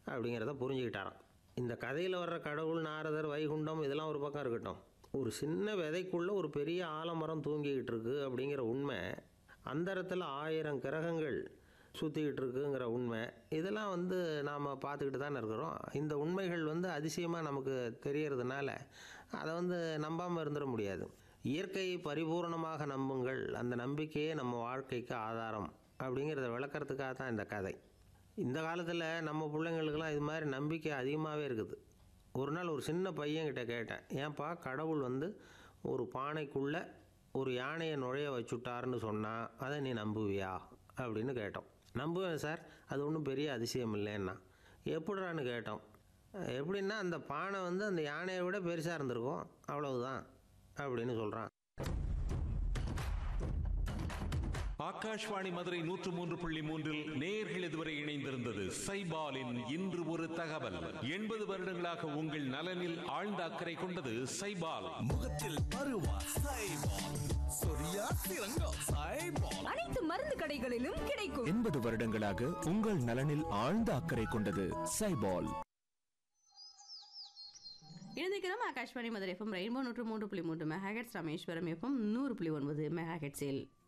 அப்படிங்கிறத புரிஞ்சுக்கிட்டாராம் இந்த கதையில் வர்ற கடவுள் நாரதர் வைகுண்டம் இதெல்லாம் ஒரு பக்கம் இருக்கட்டும் ஒரு சின்ன விதைக்குள்ளே ஒரு பெரிய ஆலமரம் தூங்கிக்கிட்டு இருக்கு அப்படிங்கிற உண்மை அந்தரத்தில் ஆயிரம் கிரகங்கள் சுற்றிக்கிட்டு இருக்குங்கிற உண்மை இதெல்லாம் வந்து நாம் பார்த்துக்கிட்டு தானே இருக்கிறோம் இந்த உண்மைகள் வந்து அதிசயமாக நமக்கு தெரியறதுனால அதை வந்து நம்பாமல் இருந்துட முடியாது இயற்கையை பரிபூரணமாக நம்புங்கள் அந்த நம்பிக்கையே நம்ம வாழ்க்கைக்கு ஆதாரம் அப்படிங்கிறத விளக்கறதுக்காக தான் இந்த கதை இந்த காலத்தில் நம்ம பிள்ளைங்களுக்கெல்லாம் இது மாதிரி நம்பிக்கை அதிகமாகவே இருக்குது ஒரு நாள் ஒரு சின்ன பையன்கிட்ட கேட்டேன் ஏன்பா கடவுள் வந்து ஒரு பானைக்குள்ளே ஒரு யானையை நுழைய வச்சுட்டாருன்னு சொன்னால் அதை நீ நம்புவியா அப்படின்னு கேட்டோம் நம்புவேன் சார் அது ஒன்றும் பெரிய அதிசயம் இல்லைன்னா எப்படிறான்னு கேட்டோம் எப்படின்னா அந்த பானை வந்து அந்த யானையை விட பெருசாக இருந்திருக்கும் அவ்வளவுதான் அப்படின்னு சொல்கிறான் ஆகாஷ்வாணி மதுரை நூற்று மூன்று புள்ளி மூன்றில் நேர்கள் இதுவரை இணைந்திருந்தது சைபாலின் இன்று ஒரு தகவல் எண்பது வருடங்களாக உங்கள் நலனில் ஆழ்ந்த அக்கறை கொண்டது சைபால் முகத்தில் பருவா சைபால் சொரியா சிறங்கோ சைபால் அனைத்து மருந்து கடைகளிலும் கிடைக்கும் எண்பது வருடங்களாக உங்கள் நலனில் ஆழ்ந்த அக்கறை கொண்டது சைபால் இணைந்திருக்கிறோம் ஆகாஷ்வாணி மதுரை எஃப்எம் ரெயின்போ நூற்று மூன்று புள்ளி மூன்று மெகாஹெட்ஸ் ராமேஸ்வரம் எஃப்எம் நூறு புள்ளி ஒன்பது மெகாஹெட்ஸில்